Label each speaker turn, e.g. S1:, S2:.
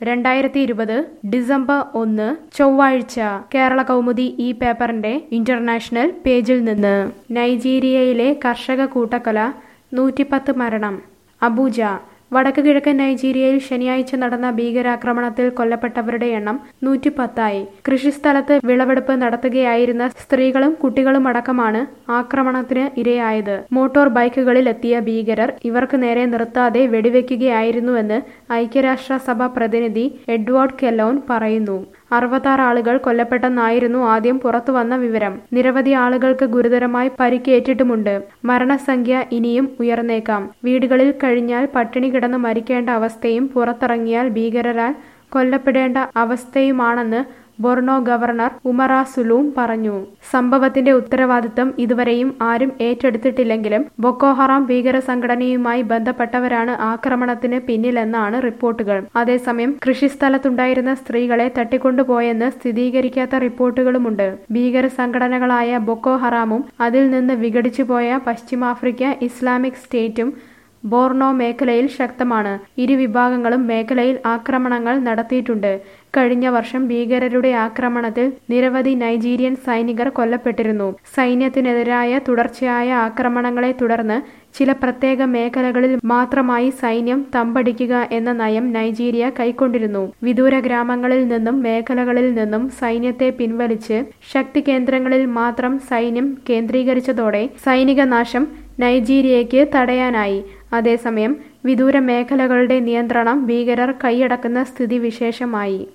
S1: രണ്ടായിരത്തി ഇരുപത് ഡിസംബർ ഒന്ന് ചൊവ്വാഴ്ച കേരള കൗമുദി ഈ പേപ്പറിന്റെ ഇന്റർനാഷണൽ പേജിൽ നിന്ന് നൈജീരിയയിലെ കർഷക കൂട്ടക്കൊല നൂറ്റിപ്പത്ത് മരണം അബൂജ വടക്ക് കിഴക്കൻ നൈജീരിയയിൽ ശനിയാഴ്ച നടന്ന ഭീകരാക്രമണത്തിൽ കൊല്ലപ്പെട്ടവരുടെ എണ്ണം നൂറ്റിപ്പത്തായി കൃഷിസ്ഥലത്ത് വിളവെടുപ്പ് നടത്തുകയായിരുന്ന സ്ത്രീകളും കുട്ടികളും അടക്കമാണ് ആക്രമണത്തിന് ഇരയായത് മോട്ടോർ ബൈക്കുകളിൽ എത്തിയ ഭീകരർ ഇവർക്ക് നേരെ നിർത്താതെ വെടിവെക്കുകയായിരുന്നുവെന്ന് ഐക്യരാഷ്ട്രസഭ പ്രതിനിധി എഡ്വേർഡ് കെല്ലോൺ പറയുന്നു അറുപത്താറ് ആളുകൾ കൊല്ലപ്പെട്ടെന്നായിരുന്നു ആദ്യം പുറത്തുവന്ന വിവരം നിരവധി ആളുകൾക്ക് ഗുരുതരമായി പരിക്കേറ്റിട്ടുമുണ്ട് മരണസംഖ്യ ഇനിയും ഉയർന്നേക്കാം വീടുകളിൽ കഴിഞ്ഞാൽ പട്ടിണി കിടന്ന് മരിക്കേണ്ട അവസ്ഥയും പുറത്തിറങ്ങിയാൽ ഭീകരരാൽ കൊല്ലപ്പെടേണ്ട അവസ്ഥയുമാണെന്ന് ബൊർണോ ഗവർണർ ഉമറ സുലൂം പറഞ്ഞു സംഭവത്തിന്റെ ഉത്തരവാദിത്തം ഇതുവരെയും ആരും ഏറ്റെടുത്തിട്ടില്ലെങ്കിലും ബൊക്കോഹറാം ഭീകര സംഘടനയുമായി ബന്ധപ്പെട്ടവരാണ് ആക്രമണത്തിന് പിന്നിലെന്നാണ് റിപ്പോർട്ടുകൾ അതേസമയം കൃഷിസ്ഥലത്തുണ്ടായിരുന്ന സ്ത്രീകളെ തട്ടിക്കൊണ്ടുപോയെന്ന് സ്ഥിരീകരിക്കാത്ത റിപ്പോർട്ടുകളുമുണ്ട് ഭീകര സംഘടനകളായ ബൊക്കോ ഹറാമും അതിൽ നിന്ന് വിഘടിച്ചുപോയ പശ്ചിമാഫ്രിക്ക ഇസ്ലാമിക് സ്റ്റേറ്റും ബോർണോ മേഖലയിൽ ശക്തമാണ് ഇരു വിഭാഗങ്ങളും മേഖലയിൽ ആക്രമണങ്ങൾ നടത്തിയിട്ടുണ്ട് കഴിഞ്ഞ വർഷം ഭീകരരുടെ ആക്രമണത്തിൽ നിരവധി നൈജീരിയൻ സൈനികർ കൊല്ലപ്പെട്ടിരുന്നു സൈന്യത്തിനെതിരായ തുടർച്ചയായ ആക്രമണങ്ങളെ തുടർന്ന് ചില പ്രത്യേക മേഖലകളിൽ മാത്രമായി സൈന്യം തമ്പടിക്കുക എന്ന നയം നൈജീരിയ കൈക്കൊണ്ടിരുന്നു വിദൂര ഗ്രാമങ്ങളിൽ നിന്നും മേഖലകളിൽ നിന്നും സൈന്യത്തെ പിൻവലിച്ച് ശക്തി കേന്ദ്രങ്ങളിൽ മാത്രം സൈന്യം കേന്ദ്രീകരിച്ചതോടെ സൈനിക നാശം നൈജീരിയയ്ക്ക് തടയാനായി അതേസമയം വിദൂര മേഖലകളുടെ നിയന്ത്രണം ഭീകരർ കൈയടക്കുന്ന സ്ഥിതിവിശേഷമായി